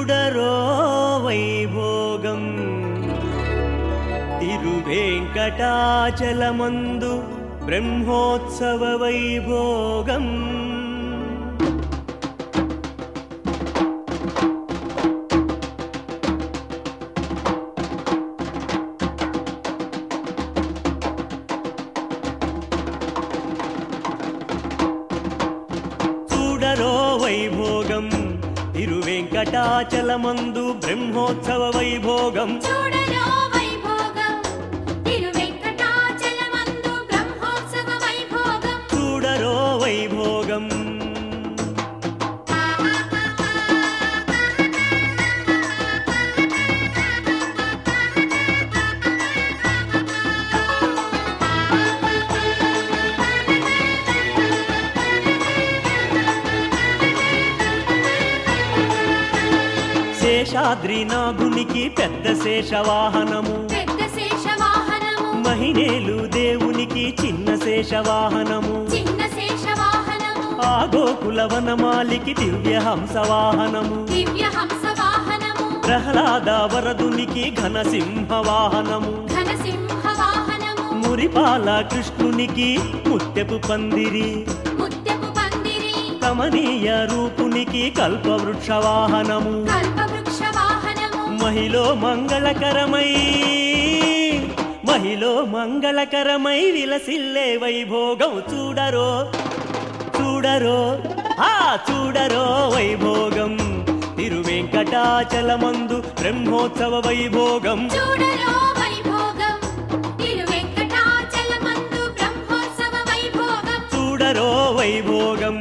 చూడరో వైభోగం తిరువేంకటాచలమందు బ్రహ్మోత్సవ వైభోగం చూడరో వైభోగం తిరువేంకటాచలమందు బ్రహ్మోత్సవ వైభోగం చూడరో వైభోగం తిరువెంకటాచలమందు బ్రహ్మోత్సవ వైభోగం చూడరో వైభోగం శేషాద్రినాథునికి పెద్ద శేషవాహనము పెద్ద శేషవాహనము మహిళలు దేవునికి చిన్న శేషవాహనము చిన్న శేషవాహనము ఆ గోకుల వనమాలికి దివ్య హంసవాహనము దివ్య హంస వాహనము ప్రహ్లాద వరదునికి ఘన సింహవాహనము ఘన సింహ వాహనము మురిపాల కృష్ణునికి ముత్యపు పందిరి ముత్యపు పందిరి కమనీయ రూపునికి కల్పవృక్ష వాహనము కల్పవృక్ష వాహనము మహిళ మంగళకరమై మహిళ మంగళకరమై విలసిల్లే వైభోగం చూడరో చూడరో ఆ చూడరో వైభోగం తిరువెంకటాచలమందు బ్రహ్మోత్సవ వైభోగం చూడరో వైభోగం తిరువెంకటాచలమందు బ్రహ్మోత్సవ వైభోగం చూడరో వైభోగం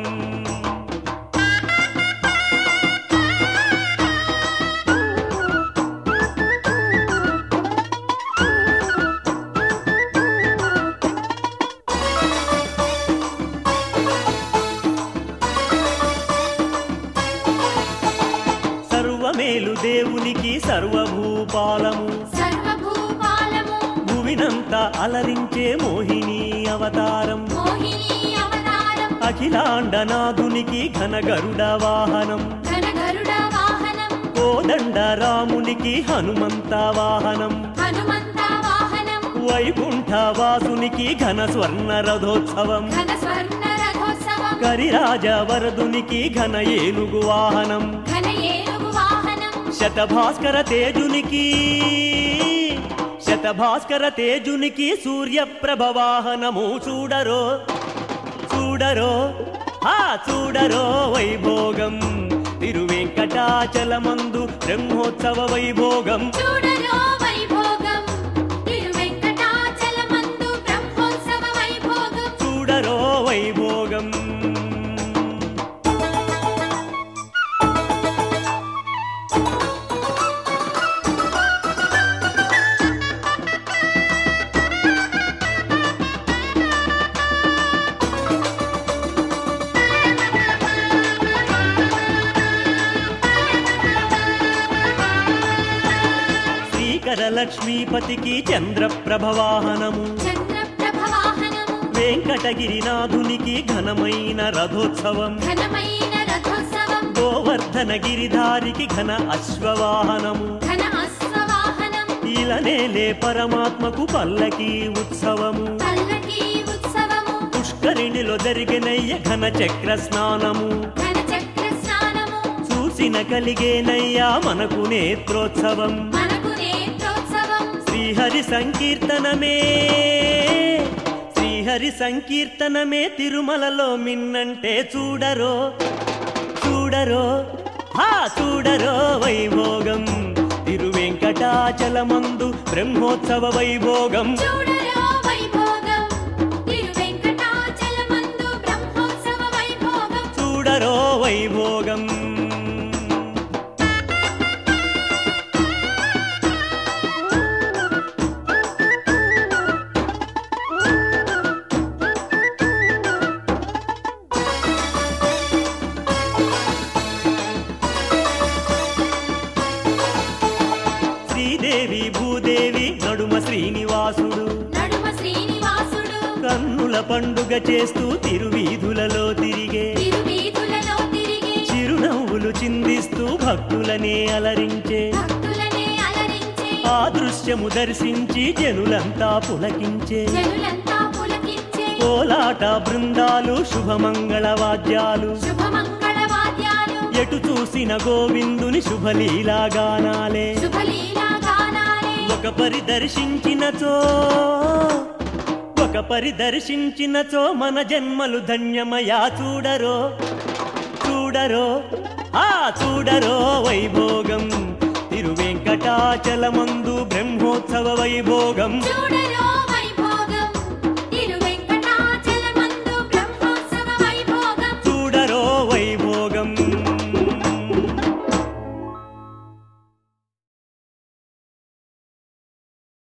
సర్వమేలు దేవునికి సర్వభూపాలము సర్వభూపాలము భువినంత అలరించే మోహిని అవతారం మోహిని అవతారం అఖిలాండనాథునికి ఘన గరుడ వాహనం ఘన గరుడ వాహనం కోదండ రామునికి హనుమంత వాహనం హనుమంత వాహనం వైకుంఠ వాసునికి ఘన స్వర్ణ రథోత్సవం ఘన స్వర్ణ రథోత్సవం కరిరాజ వరదునికి ఘన ఏనుగు వాహనం ఘన ఏనుగు వాహనం శతభాస్కర తేజునికి శతభాస్కర తేజునికి సూర్యప్రభ వాహనము చూడరో చూడరో ఆ చూడరో వైభోగం తిరువెంకటాచలమందు బ్రహ్మోత్సవ వైభోగం చూడరో వైభోగం తిరువెంకటాచలమందు బ్రహ్మోత్సవ వైభోగం చూడరో వైభోగం శ్రీకర లక్ష్మీపతికి చంద్రప్రభ వాహనము చంద్రప్రభ వాహనము వెంకటగిరినాథునికి ఘనమైన రథోత్సవం ఘనమైన రథోత్సవం గోవర్ధన గిరిధారికి ఘన అశ్వవాహనము ఘన అశ్వవాహనం ఇలనేలే పరమాత్మకు పల్లకి ఉత్సవము పల్లకి ఉత్సవము పుష్కరిణిలో జరిగినయ్య ఘన చక్ర స్నానము ఘన చక్ర స్నానము చూసిన కలిగేనయ్యా మనకు నేత్రోత్సవం మనకు నేత్రోత్సవం శ్రీహరి సంకీర్తనమే శ్రీహరి సంకీర్తనమే తిరుమలలో మిన్నంటే చూడరో చూడరో హా చూడరో వైభోగం తిరువెంకటాచలమందు బ్రహ్మోత్సవ వైభోగం చూడరో వైభోగం తిరువెంకటాచలమందు బ్రహ్మోత్సవ వైభోగం చూడరో వైభోగం శ్రీదేవి భూదేవి నడుమ శ్రీనివాసుడు నడుమ శ్రీనివాసుడు కన్నుల పండుగ చేస్తూ తిరువీధులలో తిరిగే తిరువీధులలో తిరిగి చిరునవ్వులు చిందిస్తూ భక్తులనే అలరించే భక్తులనే అలరించే ఆ దృశ్యము దర్శించి జనులంతా పులకించే జనులంతా పులకించే కోలాట బృందాలు శుభమంగళ వాద్యాలు శుభమంగళ వాద్యాలు ఎటు చూసిన గోవిందుని శుభలీలా గానాలే శుభలీలా గానాలే ఒక పరిదర్శించినచో ఒక పరిదర్శించినచో మన జన్మలు ధన్యమయా చూడరో చూడరో ఆ చూడరో వైభోగం తిరువెంకటాచలమందు బ్రహ్మోత్సవ వైభోగం చూడరో